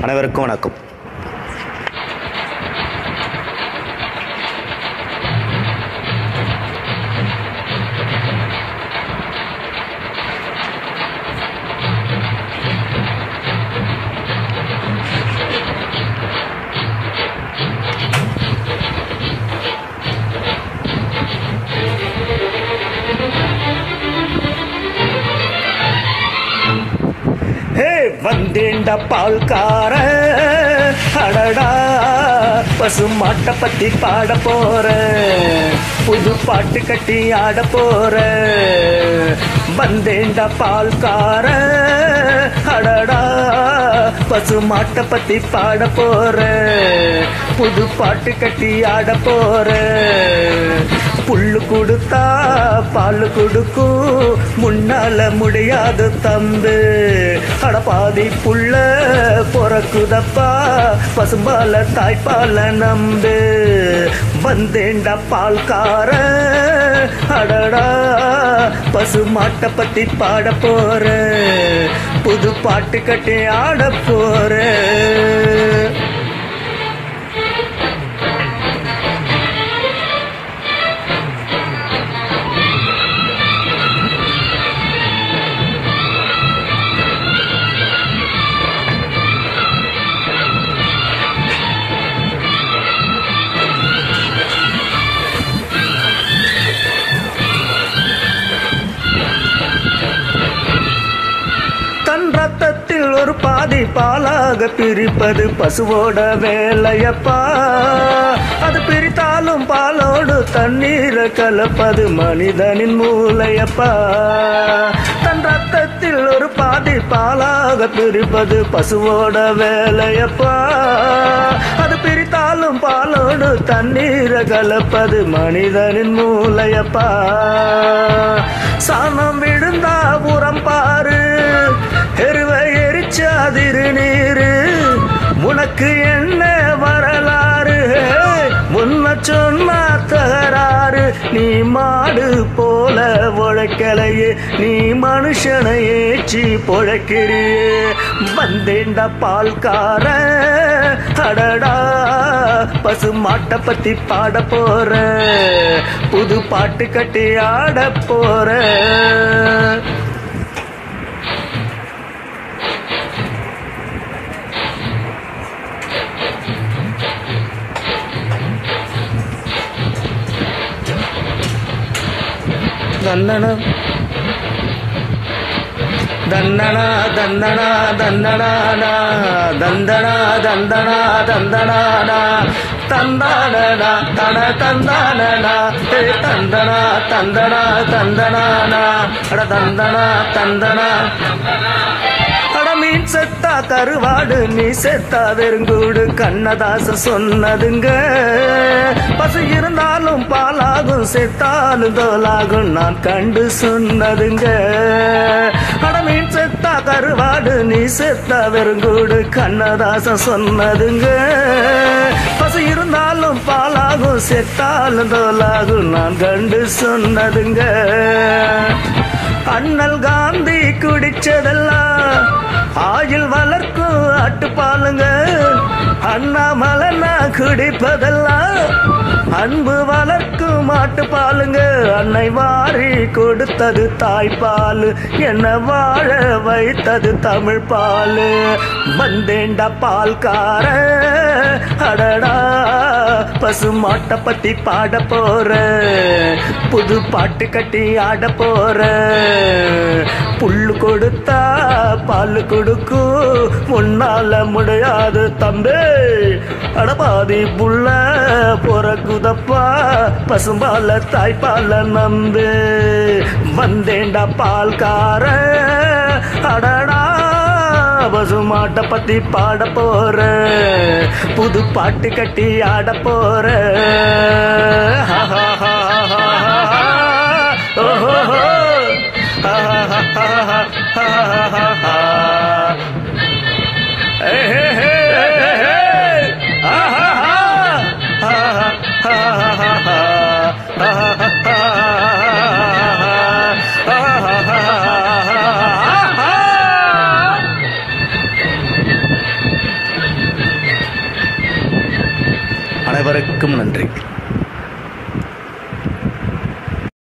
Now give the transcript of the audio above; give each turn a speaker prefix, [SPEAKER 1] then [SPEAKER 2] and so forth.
[SPEAKER 1] அனைவருக்கும் வணக்கம் ஹே வந்தேண்ட பால்கார அடடா பசு மாட்டை பத்தி பாட போற புது பாட்டு கட்டி ஆட போற வந்தேண்ட பால்கார அடடா பசு மாட்டை பத்தி பாட போற புது பாட்டு கட்டி ஆட போற புல்லு கொடுத்தா பால் கொடுக்கும் முன்னால முடியாது தம்பு அட பாதி புள்ள பொறக்குதப்பா பசும்பால தாய்ப்பால நம்பு வந்தேண்டா பால்கார அடடா பசு மாட்டை பத்தி பாட போற புது பாட்டு கட்டி ஆட போற தன் ரத்தத்தில் ஒரு பாதி பாலாக பிரிப்பது பசுவோட வேலையப்பா அது பிரித்தாலும் பாலோடு தண்ணீரை கலப்பது மனிதனின் மூளையப்பா தன் ரத்தத்தில் ஒரு பாதி பாலாக பிரிப்பது பசுவோட வேலையப்பா அது பிரித்தாலும் பாலோடு தண்ணீரை கலப்பது மனிதனின் மூளையப்பா சாணம் விழுந்தா உரம் பாரு எருவை எரிச்சாதிரு நீரு உனக்கு என்ன வரலாறு முன்ன சொன்னா தகராறு நீ மாடு போல உழைக்கலையே நீ மனுஷனை ஏச்சி பொழைக்கிறியே வந்தேண்ட பால்கார அடடா பசு மாட்டை பத்தி பாட போற புது பாட்டு கட்டி ஆட போற தன்னன தன்னனா தந்தனா தந்தனானா தந்தனா தந்தனா தந்தனானா தந்தானனா தன தந்தானனா ஏ தந்தனா தந்தனா தந்தனானா அட தந்தனா தந்தனா அட மீன் செத்தா கருவாடு நீ செத்தா வெறுங்கூடு கண்ணதாச சொன்னதுங்க பசு இருந்தாலும் பாலாகும் செத்தாலும் தோலாகும் நான் கண்டு சொன்னதுங்க அட மீன் செத்தா கருவாடு நீ செத்தா வெறுங்கூடு கண்ணதாச சொன்னதுங்க பசு இருந்தாலும் பாலாகும் செத்தாலும் தோலாகும் நான் கண்டு சொன்னதுங்க அண்ணல் காந்தி குடிச்சதெல்லாம் ஆயில் வளர்க்கும் ஆட்டுப்பாலுங்க அண்ணாமலை நான் குடிப்பதெல்லாம் அன்பு வளர்க்கும் மாட்டு பாலுங்க அன்னை வாரி கொடுத்தது தாய்ப்பால் என்ன வாழ வைத்தது தமிழ் பால் வந்தேண்டா பால்கார அடடா பசு மாட்டை பத்தி பாட போற புது பாட்டு கட்டி ஆட போற புல்லு கொடுத்தா பால் கொடுக்கும் முன்னால முடியாது தம்பி அடபாதி புள்ள பொறக்குதப்பா பசும்பால தாய்ப்பால நம்பு வந்தேண்டா பால்கார அடடா பசு மாட்டை பத்தி பாட போற புது பாட்டு கட்டி ஆட போற ஓஹோ அனைவருக்கும் நன்றி